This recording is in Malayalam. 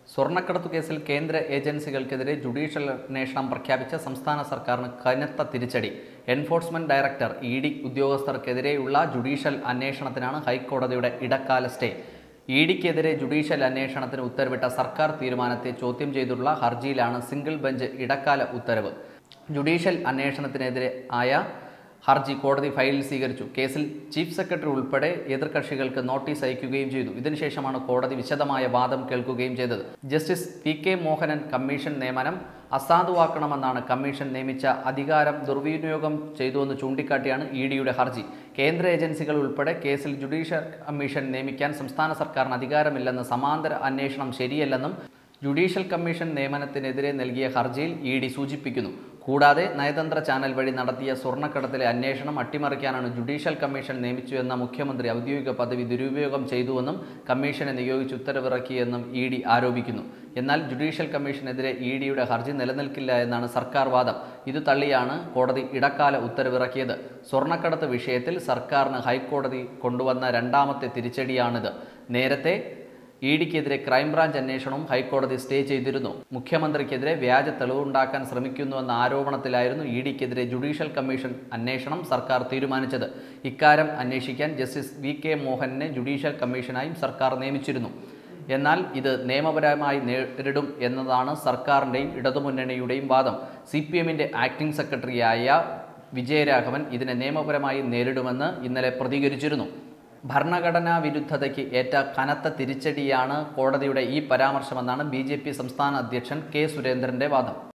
സ്വർണ്ണക്കടത്തു കേസിൽ കേന്ദ്ര ഏജൻസികൾക്കെതിരെ ജുഡീഷ്യൽ അന്വേഷണം പ്രഖ്യാപിച്ച സംസ്ഥാന സർക്കാരിന് കനത്ത തിരിച്ചടി എൻഫോഴ്സ്മെന്റ് ഡയറക്ടർ ഇ ഡി ഉദ്യോഗസ്ഥർക്കെതിരെയുള്ള ജുഡീഷ്യൽ അന്വേഷണത്തിനാണ് ഹൈക്കോടതിയുടെ ഇടക്കാല സ്റ്റേ ഇ ഡിക്കെതിരെ ജുഡീഷ്യൽ അന്വേഷണത്തിന് ഉത്തരവിട്ട സർക്കാർ തീരുമാനത്തെ ചോദ്യം ചെയ്തുള്ള ഹർജിയിലാണ് സിംഗിൾ ബെഞ്ച് ഇടക്കാല ഉത്തരവ് ജുഡീഷ്യൽ അന്വേഷണത്തിനെതിരെ ആയ ഹർജി കോടതി ഫയലിൽ സ്വീകരിച്ചു കേസിൽ ചീഫ് സെക്രട്ടറി ഉൾപ്പെടെ എതിർകക്ഷികൾക്ക് നോട്ടീസ് അയക്കുകയും ചെയ്തു ഇതിനുശേഷമാണ് കോടതി വിശദമായ വാദം കേൾക്കുകയും ചെയ്തത് justice P K Mohanan commission നിയമനം അസാധുവാക്കണമെന്നാണ് കമ്മീഷൻ നിയമിച്ച അധികാരം ദുർവിനിയോഗം ചെയ്തുവെന്ന് ചൂണ്ടിക്കാട്ടിയാണ് ഇ ഡിയുടെ ഹർജി കേന്ദ്ര ഏജൻസികൾ ഉൾപ്പെടെ കേസിൽ ജുഡീഷ്യൽ കമ്മീഷൻ നിയമിക്കാൻ സംസ്ഥാന സർക്കാരിന് അധികാരമില്ലെന്ന് സമാന്തര അന്വേഷണം ശരിയല്ലെന്നും ജുഡീഷ്യൽ കമ്മീഷൻ നിയമനത്തിനെതിരെ നൽകിയ ഹർജിയിൽ ഇ ഡി സൂചിപ്പിക്കുന്നു കൂടാതെ നയതന്ത്ര ചാനൽ വഴി നടത്തിയ സ്വർണ്ണക്കടത്തിലെ അന്വേഷണം അട്ടിമറിക്കാനാണ് ജുഡീഷ്യൽ കമ്മീഷൻ നിയമിച്ചുവെന്ന മുഖ്യമന്ത്രി ഔദ്യോഗിക പദവി ദുരുപയോഗം ചെയ്തുവെന്നും കമ്മീഷനെ നിയോഗിച്ച് ഉത്തരവിറക്കിയെന്നും ഇ ഡി ആരോപിക്കുന്നു എന്നാൽ ജുഡീഷ്യൽ കമ്മീഷനെതിരെ ഇ ഡിയുടെ ഹർജി നിലനിൽക്കില്ല എന്നാണ് സർക്കാർ വാദം ഇത് തള്ളിയാണ് കോടതി ഇടക്കാല ഉത്തരവിറക്കിയത് സ്വർണ്ണക്കടത്ത് വിഷയത്തിൽ സർക്കാരിന് ഹൈക്കോടതി കൊണ്ടുവന്ന രണ്ടാമത്തെ തിരിച്ചടിയാണിത് നേരത്തെ ഇ ഡിക്കെതിരെ ക്രൈംബ്രാഞ്ച് അന്വേഷണവും ഹൈക്കോടതി സ്റ്റേ ചെയ്തിരുന്നു മുഖ്യമന്ത്രിക്കെതിരെ വ്യാജ തെളിവുണ്ടാക്കാൻ ശ്രമിക്കുന്നുവെന്ന ആരോപണത്തിലായിരുന്നു ഇ ഡിക്കെതിരെ ജുഡീഷ്യൽ കമ്മീഷൻ അന്വേഷണം സർക്കാർ തീരുമാനിച്ചത് ഇക്കാര്യം അന്വേഷിക്കാൻ ജസ്റ്റിസ് വി കെ മോഹനെ ജുഡീഷ്യൽ കമ്മീഷനായും സർക്കാർ നിയമിച്ചിരുന്നു എന്നാൽ ഇത് നിയമപരമായി നേരിടും എന്നതാണ് സർക്കാരിൻ്റെയും ഇടതുമുന്നണിയുടെയും വാദം സി പി എമ്മിൻ്റെ ആക്ടിംഗ് സെക്രട്ടറിയായ വിജയരാഘവൻ ഇതിനെ നിയമപരമായി നേരിടുമെന്ന് ഇന്നലെ പ്രതികരിച്ചിരുന്നു ഭരണഘടനാ വിരുദ്ധതയ്ക്ക് ഏറ്റ കനത്ത തിരിച്ചടിയാണ് കോടതിയുടെ ഈ പരാമർശമെന്നാണ് ബി സംസ്ഥാന അധ്യക്ഷൻ കെ സുരേന്ദ്രന്റെ വാദം